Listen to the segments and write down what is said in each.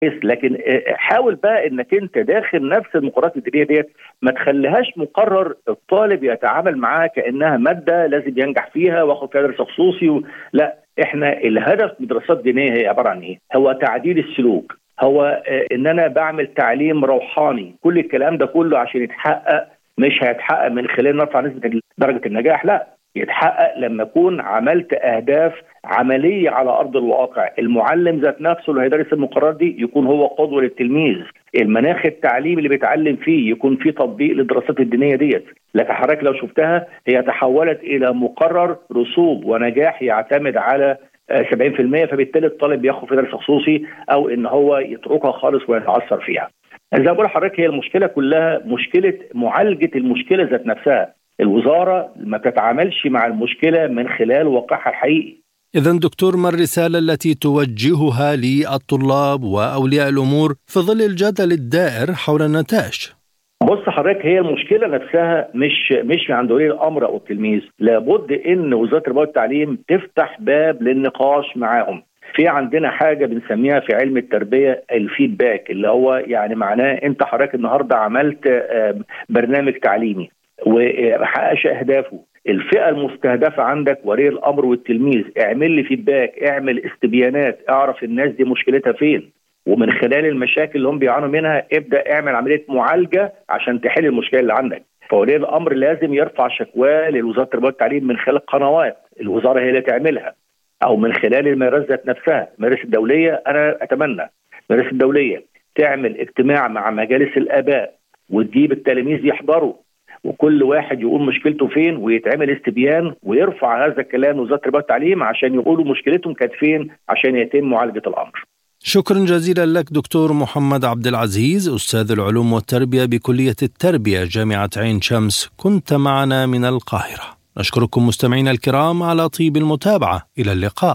لكن حاول بقى انك انت داخل نفس المقررات الدينيه ديت ما تخليهاش مقرر الطالب يتعامل معاها كانها ماده لازم ينجح فيها واخد فيها درس خصوصي و... لا احنا الهدف من دراسات دينيه هي عباره عن ايه؟ هو تعديل السلوك هو ان انا بعمل تعليم روحاني كل الكلام ده كله عشان يتحقق مش هيتحقق من خلال نرفع نسبه درجه النجاح لا يتحقق لما اكون عملت اهداف عمليه على ارض الواقع، المعلم ذات نفسه اللي هيدرس المقررات دي يكون هو قدوه للتلميذ، المناخ التعليمي اللي بيتعلم فيه يكون فيه تطبيق للدراسات الدينيه ديت، لكن حضرتك لو شفتها هي تحولت الى مقرر رسوب ونجاح يعتمد على 70% فبالتالي الطالب بياخد في درس خصوصي او ان هو يتركها خالص ويتعثر فيها. زي ما بقول لحضرتك هي المشكله كلها مشكله معالجه المشكله ذات نفسها، الوزاره ما بتتعاملش مع المشكله من خلال واقعها الحقيقي. إذا دكتور ما الرسالة التي توجهها للطلاب وأولياء الأمور في ظل الجدل الدائر حول النتائج؟ بص حضرتك هي المشكله نفسها مش مش عند ولي الامر او التلميذ، لابد ان وزاره التربيه والتعليم تفتح باب للنقاش معاهم. في عندنا حاجه بنسميها في علم التربيه الفيدباك اللي هو يعني معناه انت حضرتك النهارده عملت برنامج تعليمي وما حققش اهدافه الفئه المستهدفه عندك ولي الامر والتلميذ اعمل لي فيدباك اعمل استبيانات اعرف الناس دي مشكلتها فين ومن خلال المشاكل اللي هم بيعانوا منها ابدا اعمل عمليه معالجه عشان تحل المشكله اللي عندك فولي الامر لازم يرفع شكواه لوزاره التربيه والتعليم من خلال قنوات الوزاره هي اللي تعملها او من خلال المدارس ذات نفسها المدارس الدوليه انا اتمنى المدارس الدوليه تعمل اجتماع مع مجالس الاباء وتجيب التلاميذ يحضروا وكل واحد يقول مشكلته فين ويتعمل استبيان ويرفع هذا الكلام لوزاره التربيه والتعليم عشان يقولوا مشكلتهم كانت فين عشان يتم معالجه الامر. شكرا جزيلا لك دكتور محمد عبد العزيز استاذ العلوم والتربيه بكليه التربيه جامعه عين شمس كنت معنا من القاهره. نشكركم مستمعينا الكرام على طيب المتابعه الى اللقاء.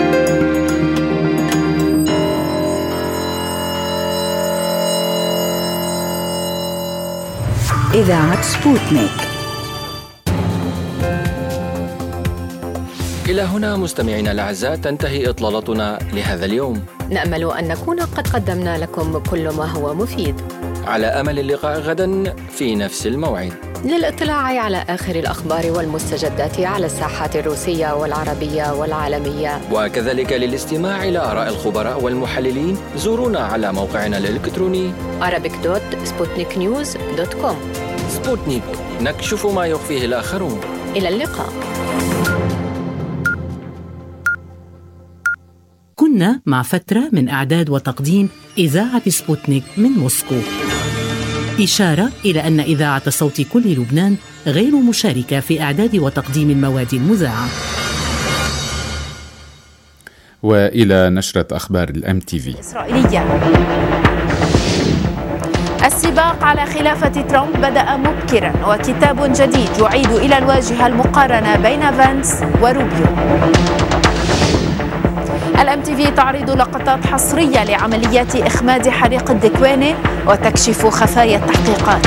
إذاعة سبوتنيك إلى هنا مستمعينا الأعزاء تنتهي إطلالتنا لهذا اليوم نأمل أن نكون قد قدمنا لكم كل ما هو مفيد على أمل اللقاء غدا في نفس الموعد للاطلاع على آخر الأخبار والمستجدات على الساحات الروسية والعربية والعالمية وكذلك للاستماع إلى آراء الخبراء والمحللين زورونا على موقعنا الإلكتروني arabic.sputniknews.com سبوتنيك نكشف ما يخفيه الآخرون إلى اللقاء كنا مع فترة من إعداد وتقديم إذاعة سبوتنيك من موسكو إشارة إلى أن إذاعة صوت كل لبنان غير مشاركة في إعداد وتقديم المواد المذاعة والى نشره اخبار الام تي في إسرائيلية السباق على خلافة ترامب بدأ مبكرا وكتاب جديد يعيد إلى الواجهة المقارنة بين فانس وروبيو الام تي في تعرض لقطات حصرية لعمليات إخماد حريق الدكوانة وتكشف خفايا التحقيقات